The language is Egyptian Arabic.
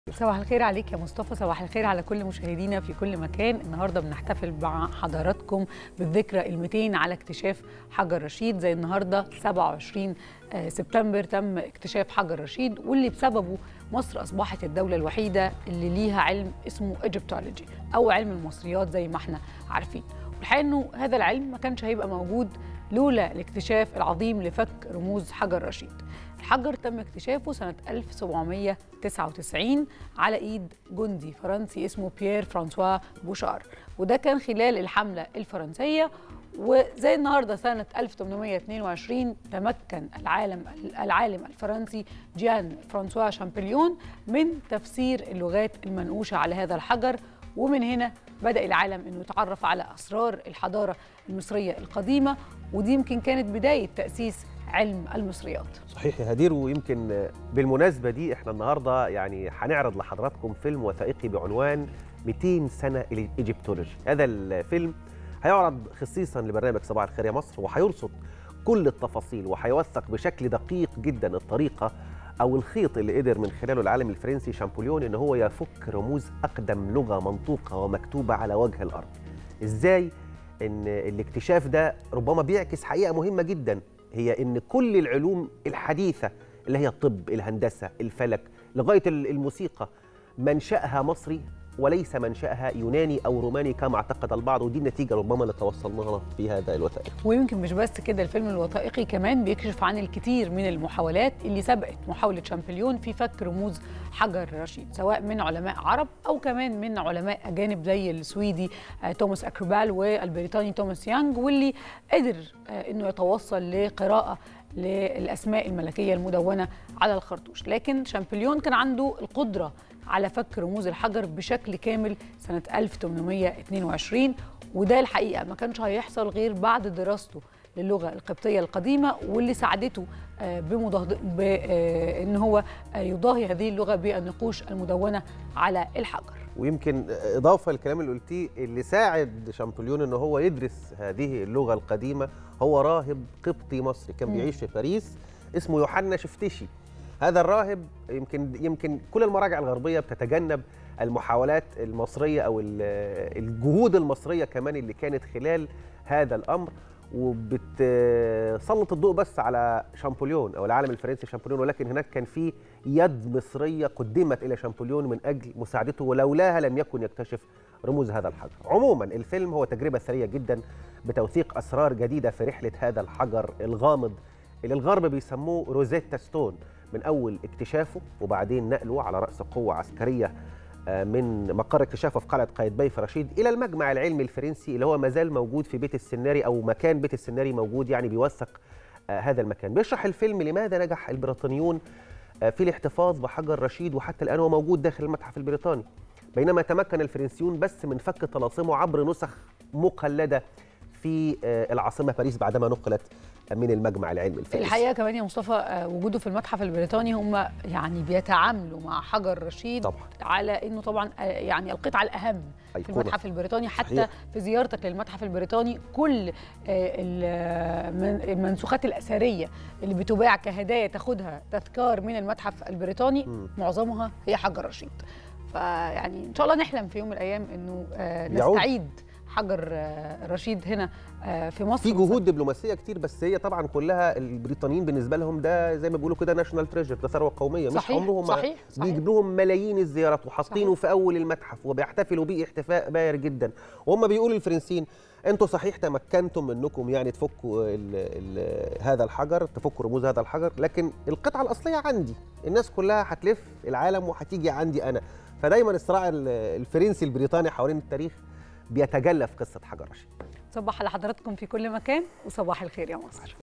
صباح الخير عليك يا مصطفى صباح الخير على كل مشاهدينا في كل مكان النهارده بنحتفل مع حضراتكم بالذكرى ال 200 على اكتشاف حجر رشيد زي النهارده 27 سبتمبر تم اكتشاف حجر رشيد واللي بسببه مصر اصبحت الدوله الوحيده اللي ليها علم اسمه ايجيبتولوجي او علم المصريات زي ما احنا عارفين والحقيقه انه هذا العلم ما كانش هيبقى موجود لولا الاكتشاف العظيم لفك رموز حجر رشيد الحجر تم اكتشافه سنة 1799 على إيد جندي فرنسي اسمه بيير فرانسوا بوشار وده كان خلال الحملة الفرنسية وزي النهارده سنة 1822 تمكن العالم العالم الفرنسي جيان فرانسوا شامبليون من تفسير اللغات المنقوشة على هذا الحجر ومن هنا بدأ العالم أنه يتعرف على أسرار الحضارة المصرية القديمة ودي يمكن كانت بداية تأسيس علم المصريات صحيح يا هدير ويمكن بالمناسبة دي احنا النهاردة يعني هنعرض لحضراتكم فيلم وثائقي بعنوان 200 سنة الإيجيبتولوجي هذا الفيلم هيعرض خصيصا لبرنامج صباح الخير يا مصر وهيرصد كل التفاصيل وهيوثق بشكل دقيق جدا الطريقة أو الخيط اللي قدر من خلاله العالم الفرنسي شامبوليون إن هو يفك رموز أقدم لغة منطوقة ومكتوبة على وجه الأرض إزاي إن الاكتشاف ده ربما بيعكس حقيقة مهمة جدا هي ان كل العلوم الحديثه اللي هي الطب الهندسه الفلك لغايه الموسيقى منشاها مصري وليس منشاها يوناني او روماني كما اعتقد البعض ودي النتيجه ربما اللي توصلنا لها في هذا الوثائقي ويمكن مش بس كده الفيلم الوثائقي كمان بيكشف عن الكثير من المحاولات اللي سبقت محاوله شامبليون في فك رموز حجر رشيد سواء من علماء عرب او كمان من علماء اجانب زي السويدي توماس اكروبال والبريطاني توماس يانج واللي قدر انه يتوصل لقراءه للاسماء الملكيه المدونه على الخرطوش لكن شامبليون كان عنده القدره على فك رموز الحجر بشكل كامل سنة 1822 وده الحقيقة ما كانش هيحصل غير بعد دراسته للغة القبطية القديمة واللي ساعدته بأن هو يضاهي هذه اللغة بالنقوش المدونة على الحجر ويمكن إضافة للكلام اللي قلتيه اللي ساعد شامبليون أنه هو يدرس هذه اللغة القديمة هو راهب قبطي مصري كان بيعيش في باريس اسمه يوحنا شفتشي هذا الراهب يمكن يمكن كل المراجع الغربيه بتتجنب المحاولات المصريه او الجهود المصريه كمان اللي كانت خلال هذا الامر وبتسلط الضوء بس على شامبوليون او العالم الفرنسي شامبوليون ولكن هناك كان في يد مصريه قدمت الى شامبوليون من اجل مساعدته ولولاها لم يكن يكتشف رموز هذا الحجر. عموما الفيلم هو تجربه ثريه جدا بتوثيق اسرار جديده في رحله هذا الحجر الغامض اللي الغرب بيسموه روزيتا ستون من اول اكتشافه وبعدين نقله على راس قوه عسكريه من مقر اكتشافه في قلعه قايتباي في رشيد الى المجمع العلمي الفرنسي اللي هو ما زال موجود في بيت السناري او مكان بيت السناري موجود يعني بيوثق هذا المكان بيشرح الفيلم لماذا نجح البريطانيون في الاحتفاظ بحجر رشيد وحتى الان هو موجود داخل المتحف البريطاني بينما تمكن الفرنسيون بس من فك طلاسمه عبر نسخ مقلده في العاصمه باريس بعدما نقلت من المجمع العلمي الفرنسي الحقيقه كمان يا مصطفى وجوده في المتحف البريطاني هم يعني بيتعاملوا مع حجر رشيد طبعا. على انه طبعا يعني القطعه الاهم في المتحف البريطاني حتى صحيح. في زيارتك للمتحف البريطاني كل المنسوخات الاثريه اللي بتباع كهدايا تاخدها تذكار من المتحف البريطاني م. معظمها هي حجر رشيد فيعني ان شاء الله نحلم في يوم من الايام انه نستعيد حجر رشيد هنا في مصر في جهود دبلوماسيه كتير بس هي طبعا كلها البريطانيين بالنسبه لهم ده زي ما بيقولوا كده ناشونال تريجر ده ثروه قوميه صحيح مش عمرهم صحيح صحيح بيجيب لهم ملايين الزيارات وحاطينه في اول المتحف وبيحتفلوا بيه احتفاء باهر جدا وهم بيقولوا للفرنسيين انتوا صحيح تمكنتم منكم يعني تفكوا ال ال هذا الحجر تفكوا رموز هذا الحجر لكن القطعه الاصليه عندي الناس كلها هتلف العالم وهتيجي عندي انا فدايما الصراع الفرنسي البريطاني حوالين التاريخ بيتجلى في قصه حجر رشيد صباح على حضراتكم في كل مكان وصباح الخير يا مصر